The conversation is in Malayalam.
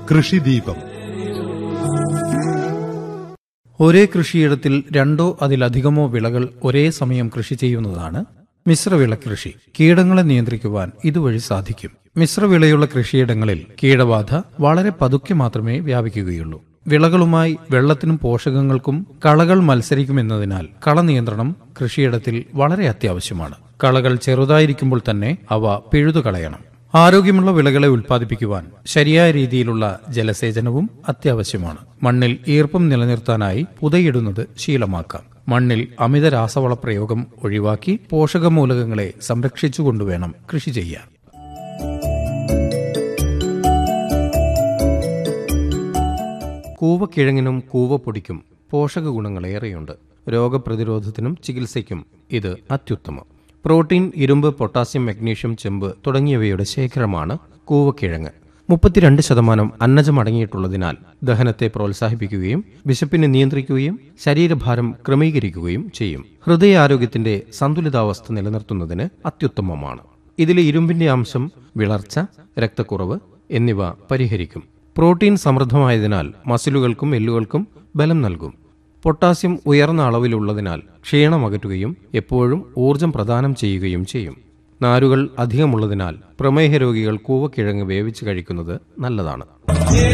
കൃഷിദീപം ഒരേ കൃഷിയിടത്തിൽ രണ്ടോ അതിലധികമോ വിളകൾ ഒരേ സമയം കൃഷി ചെയ്യുന്നതാണ് മിശ്രവിള കൃഷി കീടങ്ങളെ നിയന്ത്രിക്കുവാൻ ഇതുവഴി സാധിക്കും മിശ്രവിളയുള്ള കൃഷിയിടങ്ങളിൽ കീടബാധ വളരെ പതുക്കെ മാത്രമേ വ്യാപിക്കുകയുള്ളൂ വിളകളുമായി വെള്ളത്തിനും പോഷകങ്ങൾക്കും കളകൾ മത്സരിക്കുമെന്നതിനാൽ കളനിയന്ത്രണം കൃഷിയിടത്തിൽ വളരെ അത്യാവശ്യമാണ് കളകൾ ചെറുതായിരിക്കുമ്പോൾ തന്നെ അവ പിഴുതു കളയണം ആരോഗ്യമുള്ള വിളകളെ ഉൽപ്പാദിപ്പിക്കുവാൻ ശരിയായ രീതിയിലുള്ള ജലസേചനവും അത്യാവശ്യമാണ് മണ്ണിൽ ഈർപ്പം നിലനിർത്താനായി പുതയിടുന്നത് ശീലമാക്കാം മണ്ണിൽ അമിത രാസവള പ്രയോഗം ഒഴിവാക്കി പോഷകമൂലകങ്ങളെ സംരക്ഷിച്ചുകൊണ്ടുവേണം കൃഷി ചെയ്യാൻ കൂവക്കിഴങ്ങിനും കൂവപ്പൊടിക്കും പോഷക ഗുണങ്ങളേറെയുണ്ട് രോഗപ്രതിരോധത്തിനും ചികിത്സയ്ക്കും ഇത് അത്യുത്തമം പ്രോട്ടീൻ ഇരുമ്പ് പൊട്ടാസ്യം മഗ്നീഷ്യം ചെമ്പ് തുടങ്ങിയവയുടെ ശേഖരമാണ് കൂവക്കിഴങ്ങ് മുപ്പത്തിരണ്ട് ശതമാനം അന്നജം അടങ്ങിയിട്ടുള്ളതിനാൽ ദഹനത്തെ പ്രോത്സാഹിപ്പിക്കുകയും വിശപ്പിനെ നിയന്ത്രിക്കുകയും ശരീരഭാരം ക്രമീകരിക്കുകയും ചെയ്യും ഹൃദയാരോഗ്യത്തിന്റെ സന്തുലിതാവസ്ഥ നിലനിർത്തുന്നതിന് അത്യുത്തമമാണ് ഇതിലെ ഇരുമ്പിന്റെ അംശം വിളർച്ച രക്തക്കുറവ് എന്നിവ പരിഹരിക്കും പ്രോട്ടീൻ സമൃദ്ധമായതിനാൽ മസിലുകൾക്കും എല്ലുകൾക്കും ബലം നൽകും പൊട്ടാസ്യം ഉയർന്ന അളവിലുള്ളതിനാൽ ക്ഷീണം അകറ്റുകയും എപ്പോഴും ഊർജം പ്രദാനം ചെയ്യുകയും ചെയ്യും നാരുകൾ അധികമുള്ളതിനാൽ പ്രമേഹ രോഗികൾ കൂവക്കിഴങ്ങ് വേവിച്ച് കഴിക്കുന്നത് നല്ലതാണ്